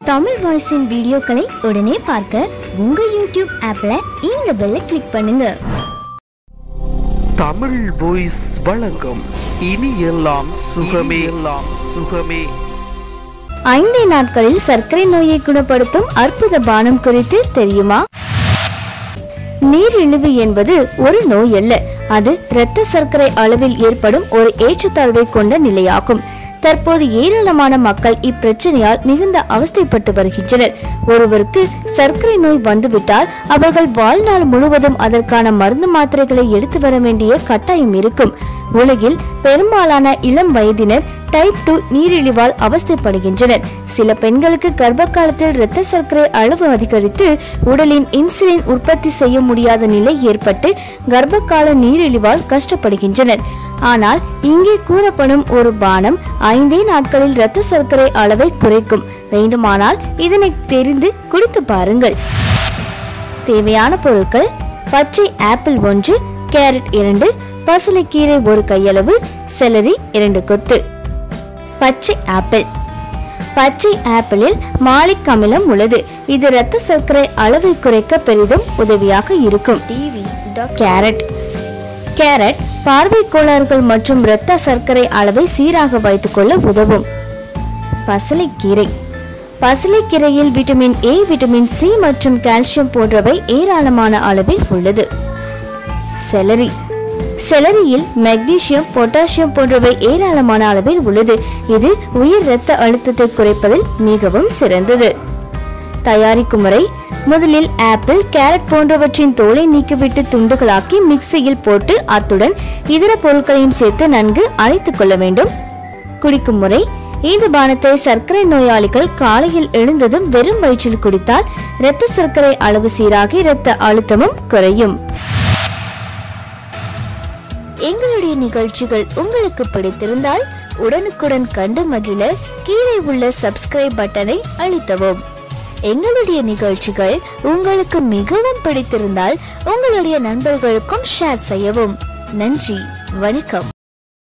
தமிழ் வாய்ஸின் வீடியோக்களை உடனே பார்க்க உங்க யூடியூப் ஆப்ல இந்த பெல்லை கிளிக் பண்ணுங்க தமிழ் வாய்ஸ் வழங்கும் இனி எல்லாம் சுகமே எல்லாம் சுகமே ஐந்தே நாட்களில் சர்க்கரை நோயை குணப்படுத்தும் அற்புத பானம் குறித்து தெரியுமா நீரிழிவு என்பது ஒரு நோய் அல்ல அது இரத்த சர்க்கரை அளவில் ஏற்படும் ஒரு ஏற்றத்தாழ்வை கொண்ட நிலையாகும் தற்போது ஏராளமான மக்கள் இப்பிரச்சனையால் மிகுந்த அவஸ்தைப்பட்டு வருகின்றனர் ஒருவருக்கு சர்க்கரை நோய் வந்துவிட்டால் அவர்கள் வாழ்நாள் முழுவதும் அதற்கான மருந்து மாத்திரைகளை எடுத்து வர வேண்டிய கட்டாயம் இருக்கும் உலகில் பெரும்பாலான இளம் வயதினர் டைப் டூ நீரிழிவால் அவஸ்தைப்படுகின்றனர் சில பெண்களுக்கு கர்ப்ப காலத்தில் இரத்த சர்க்கரை அளவு அதிகரித்து உடலின் இன்சுலின் உற்பத்தி செய்ய முடியாத நிலை ஏற்பட்டு கர்ப்பகால நீரிழிவால் கஷ்டப்படுகின்றனர் ஆனால் இங்கே கூறப்படும் ஒரு பானம் ஐந்தே நாட்களில் இரத்த சர்க்கரை அளவை குறைக்கும் வேண்டுமானால் இதனை தெரிந்து குடித்து பாருங்கள் தேவையான பொருட்கள் பச்சை ஆப்பிள் ஒன்று கேரட் இரண்டு பசலைக்கீரை ஒரு கையளவு செலரி இரண்டு கொத்து பச்சை ஆப்பிள் பச்சை ஆப்பிளில் மாலிக் அமிலம் உள்ளது இது இரத்த சர்க்கரை அளவை குறைக்க பெரிதும் உதவியாக இருக்கும் கேரட் கேரட் பார்வை கோளாறுகள் மற்றும் இரத்த சர்க்கரை அளவை சீராக வைத்துக்கொள்ள உதவும் பசலைக்கீரை பசலைக்கீரையில் விட்டமின் ஏ விட்டமின் சி மற்றும் கால்சியம் போன்றவை ஏராளமான அளவில் உள்ளது செலரி செலரியில் மெக்னீசியம் பொட்டாசியம் போன்றவை ஏராளமான அளவில் உள்ளது இது உயர் இரத்த அழுத்தத்தை குறைப்பதில் மிகவும் சிறந்தது தயாரிக்கும் முறை முதலில் ஆப்பிள் கேரட் போன்றவற்றின் தோலை நீக்கிவிட்டு துண்டுகளாக்கி மிக்சியில் போட்டு அத்துடன் இதர பொருட்களையும் சேர்த்து நன்கு அரைத்துக் கொள்ள வேண்டும் குடிக்கும் முறை இந்த பானத்தை சர்க்கரை நோயாளிகள் காலையில் எழுந்ததும் வெறும் வயிற்றில் குடித்தால் இரத்த சர்க்கரை அளவு சீராகி இரத்த அழுத்தமும் குறையும் எங்களுடைய நிகழ்ச்சிகள் உங்களுக்கு பிடித்திருந்தால் உடனுக்குடன் கண்டு மகிழ கீழே உள்ள சப்ஸ்கிரைப் பட்டனை அழுத்தவும் எங்களுடைய நிகழ்ச்சிகள் உங்களுக்கு மிகவும் பிடித்திருந்தால் உங்களுடைய நண்பர்களுக்கும் ஷேர் செய்யவும் நன்றி வணக்கம்